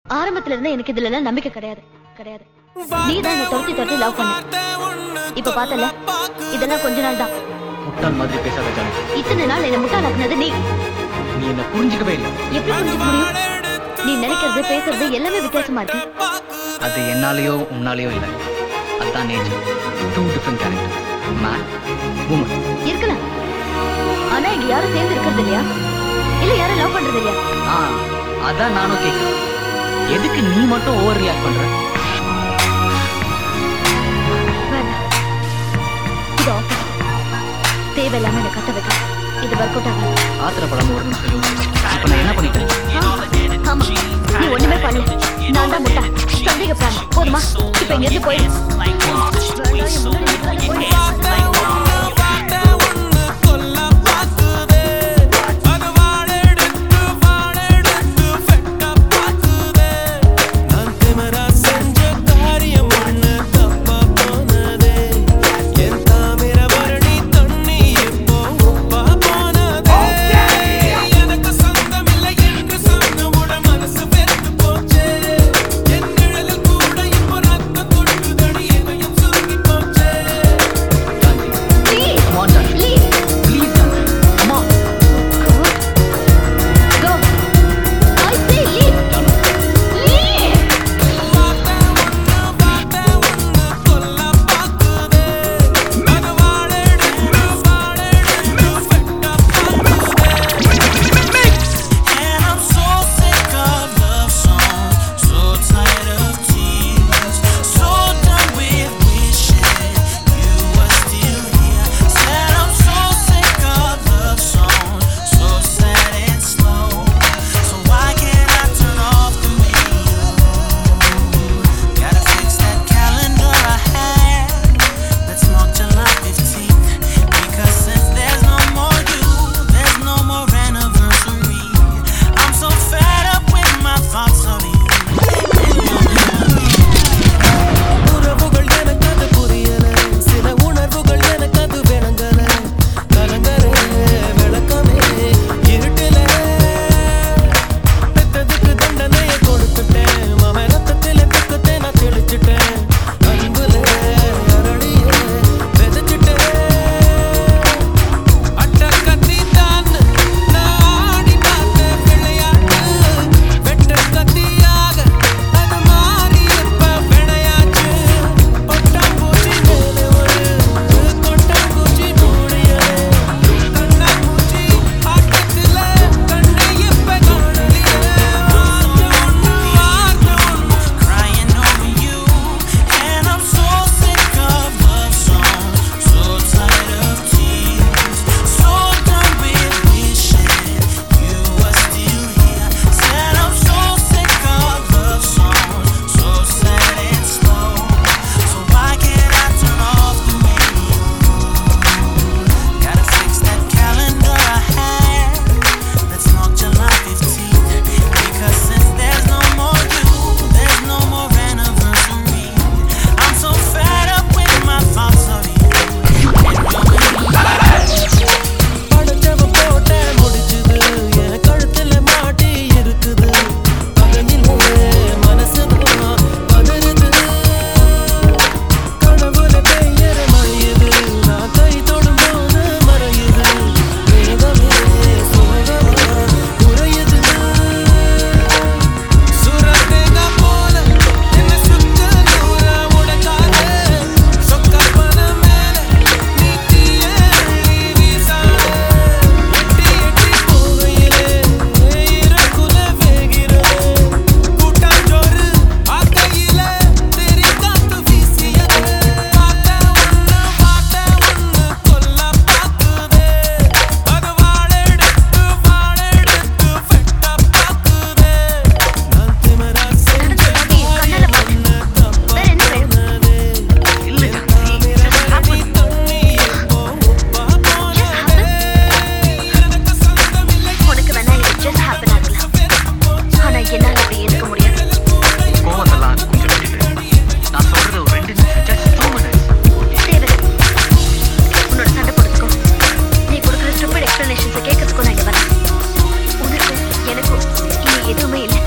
ஆரம்பத்துல இருந்து எனக்கு இதுல எல்லாம் நம்பிக்கை கிடையாது கிடையாது நீ தான் என்ன துரத்தி துரத்தி லவ் பண்ண இப்ப பார்த்தல இதெல்லாம் கொஞ்ச நாள் தான் முட்டாள் மாதிரி பேசாத ஜானகி இத்தனை நாள் என்ன முட்டாளாக்குனது நீ நீ என்ன புரிஞ்சுக்கவே இல்லை எப்படி புரிஞ்சுக்க முடியும் நீ நினைக்கிறது பேசுறது எல்லாமே வித்தியாசமா இருக்கு அது என்னாலேயோ உன்னாலேயோ இல்லை அதுதான் nature two different character man woman இருக்கலாம் ஆனா இங்க யாரும் சேர்ந்து இருக்கிறது இல்லையா இல்ல யாரும் லவ் பண்றது இல்லையா ஆ அதான் நானும் கேட்கிறேன் எதுக்கு நீ மட்டும் ஓவர் ரியாக்ட் பண்ற வேண்டாம் இது ஆஃபீஸ் தேவையில்லாம என்ன கத்த வைக்க இது ஒர்க் அவுட் ஆகாது ஆத்திரப்படாம ஒரு நிமிஷம் யோசி. இப்ப நான் என்ன பண்ணிட்டேன் ஆ, ஆமா நீ ஒண்ணுமே பண்ணல நான் தான் முட்டா சந்தேக பிராணி போதுமா இப்ப இங்க இருந்து போயிடு வேண்டாம், என் முன்னாடி நிக்காத, போயிடு. Please, Come on, Janki. please, Please, Janki. Come on. go. I say leave. Leave. And I'm so sick of love songs, so tired of tears, so done with wishing you were still here. Said I'm so sick of love songs, so sad and slow. So why can't I turn off the radio? Gotta fix that calendar I had. Let's mark July 15th. Because since there's no more you, there's no more anniversary. I'm so fed up with my thoughts of you. உறவுகள் எனக்கு அது புரியல சில உணர்வுகள் எனக்கு அது விளங்கல கலங்கர விளக்கமே இருட்டுல பெத்ததுக்கு தண்டனைய கொடுத்துட்டேன் மாம ரத்தத்தில துக்கத்தை நான் தெளிச்சிட்டேன் அன்புல அரளிய விதைச்சிட்டேன் அட்டக்கத்தி தான் நான் ஆடி பார்த்த விளையாட்டு வெட்ட கத்தியாக அது மாறி இப்ப விளையாச்சு பட்டாம்பூச்சி மேல ஒரு கொட்டாம்பூச்சி மூடியது கண்ணாமூச்சி ஆட்டத்துல கண்ணை இப்ப காணலையே வார்த்தை ஒண்ணு வார்த்தை ஒண்ணு Crying over you, and I'm so sick of love songs, so tired of tears, so done with wishing you were still here. Said I'm so sick of love songs, so sad and slow. So why can't I turn off the radio? Gotta fix that calendar I had. Let's mark July 15th. Because since there's no more you, there's no more anniversary. I'm so fed up with my thoughts of you. படைச்சவ போட்ட முடிச்சுது என் கழுத்துல மாட்டி இருக்குது பகையிலே மனசுதான் பதறுது கனவுல பெய்யற மழையுது நான் கை தொடும்போது மறையுது வேகமே சோகமா குறையுது சுரத்தேங்க போல என்ன சுத்த நூற உடைக்காத சொக்கப்பன மேல நீட்டிய அள்ளி வீசாத எட்டி எட்டி போகையிலே இறக்குல வேகிறது கூட்டாஞ்சோறு ஆக்கையில தெரி காத்து வீசியது பார்த்த ஒண்ணு பார்த்த ஒண்ணு கொல்ல பாக்குதே அது வாழெடுத்து வாழெடுத்து வெட்ட பாக்குதே நான் திமிரா செஞ்ச நடந்தது கண்ணால பாரு. வேற என்ன வேணும் இல்ல ஜானகி just happen. உனக்கு வேணா இது just happen ஆகலாம் ஆனா என்னால அப்படி இருக்க முடியாது கோவத்தெல்லாம் கொஞ்சம் விட்டுட்டு நான் சொல்றது ஒரு ரெண்டு நிமிஷம் just two minutes. தேவையில்லை உன்னோட சண்டை போடுறதுக்கும் நீ கொடுக்குற ஸ்டூபிட் எக்ஸ்பிளனேஷன்ஸை கேட்கறதுக்கும் நான் இங்க வரேன் உனக்கு எனக்கும் இனி எதுவுமே இல்லை